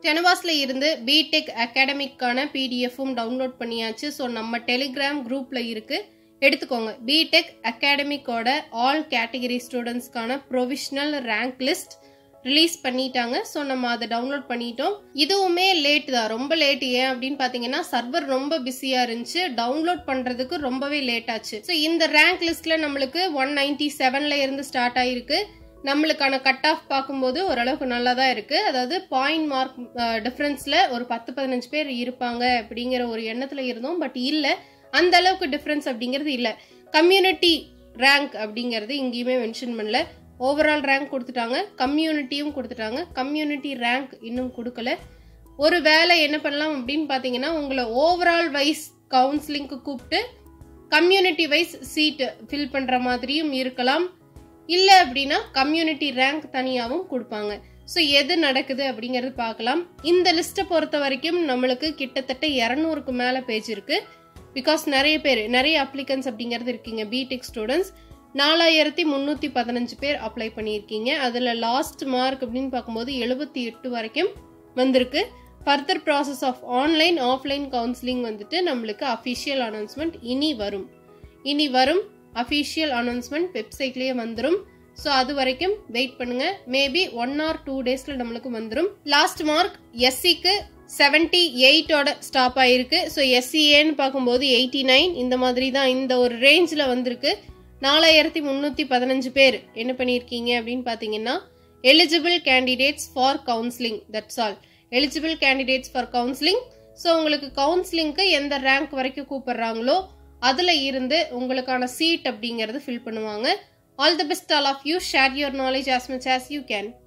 கெனவாஸ்ல இருந்து பிடெக் அகாடமிக்கான பிடிஎஃப்பும் டவுன்லோட் பண்ணியாச்சு ஸோ நம்ம டெலிகிராம் குரூப்ல இருக்கு எடுத்துக்கோங்க பிடெக் அகாடமிக்கோட ஆல் கேட்டகரி ஸ்டூடெண்ட்ஸ்க்கான ப்ரொவிஷனல் ரேங்க் லிஸ்ட் ரிலீஸ் பண்ணிட்டாங்க ஸோ நம்ம அதை டவுன்லோட் பண்ணிட்டோம் இதுவுமே லேட் தான் ரொம்ப லேட் ஏன் அப்படின்னு பார்த்தீங்கன்னா சர்வர் ரொம்ப பிஸியாக இருந்துச்சு டவுன்லோட் பண்ணுறதுக்கு ரொம்பவே லேட் ஆச்சு ஸோ இந்த ரேங்க் லிஸ்ட்ல நம்மளுக்கு ஒன் நைன்டி செவன்ல இருந்து ஸ்டார்ட் ஆயிருக்கு நம்மளுக்கான கட் ஆஃப் பார்க்கும்போது ஓரளவுக்கு நல்லா தான் இருக்கு அதாவது பாயிண்ட் மார்க் டிஃப்ரென்ஸ்ல ஒரு பத்து பதினஞ்சு பேர் இருப்பாங்க அப்படிங்கிற ஒரு எண்ணத்துல இருந்தோம் பட் இல்லை அந்த அளவுக்கு டிஃப்ரென்ஸ் அப்படிங்கிறது இல்லை கம்யூனிட்டி ரேங்க் அப்படிங்கிறது இங்கேயுமே மென்ஷன் பண்ணல ஓவரால் ரேங்க் கொடுத்துட்டாங்க கம்யூனிட்டியும் கொடுத்துட்டாங்க கம்யூனிட்டி ரேங்க் இன்னும் கொடுக்கல ஒரு வேலை என்ன பண்ணலாம் அப்படின்னு பார்த்தீங்கன்னா உங்களை ஓவரால் வைஸ் கவுன்சிலிங்க்கு கூப்பிட்டு கம்யூனிட்டி வைஸ் சீட் ஃபில் பண்ணுற மாதிரியும் இருக்கலாம் இல்லை அப்படின்னா கம்யூனிட்டி ரேங்க் தனியாகவும் கொடுப்பாங்க ஸோ எது நடக்குது அப்படிங்கிறது பார்க்கலாம் இந்த லிஸ்ட்டை பொறுத்த வரைக்கும் நம்மளுக்கு கிட்டத்தட்ட இரநூறுக்கு மேலே பேஜ் இருக்கு பிகாஸ் நிறைய பேர் நிறைய அப்ளிகன்ஸ் அப்படிங்கிறது இருக்கீங்க பிடெக் ஸ்டூடெண்ட்ஸ் நாலாயிரத்தி முந்நூற்றி பதினஞ்சு பேர் அப்ளை பண்ணியிருக்கீங்க அதில் லாஸ்ட் மார்க் அப்படின்னு பார்க்கும்போது எழுபத்தி எட்டு வரைக்கும் வந்திருக்கு further process of online offline counselling வந்துட்டு நம்மளுக்கு அஃபிஷியல் அனௌன்ஸ்மெண்ட் இனி வரும் இனி வரும் அஃபிஷியல் அனௌன்ஸ்மெண்ட் வெப்சைட்லேயே வந்துடும் ஸோ அது வரைக்கும் வெயிட் பண்ணுங்க மேபி ஒன் ஆர் டூ டேஸ்ல நம்மளுக்கு வந்துடும் லாஸ்ட் மார்க் எஸ்சிக்கு செவன்டி எயிட்டோட ஸ்டாப் ஆயிருக்கு ஸோ எஸ்சிஏன்னு பார்க்கும்போது எயிட்டி நைன் இந்த மாதிரி தான் இந்த ஒரு ரேஞ்சில் வந்திருக்கு நாலாயிரத்தி முந்நூற்றி பதினஞ்சு பேர் என்ன பண்ணியிருக்கீங்க அப்படின்னு பார்த்தீங்கன்னா eligible candidates for counselling that's all eligible candidates for counselling so உங்களுக்கு கவுன்சிலிங்க்கு எந்த ரேங்க் வரைக்கும் கூப்பிடுறாங்களோ அதில் இருந்து உங்களுக்கான சீட் அப்படிங்கிறது ஃபில் பண்ணுவாங்க all the best all of you share your knowledge as much as you can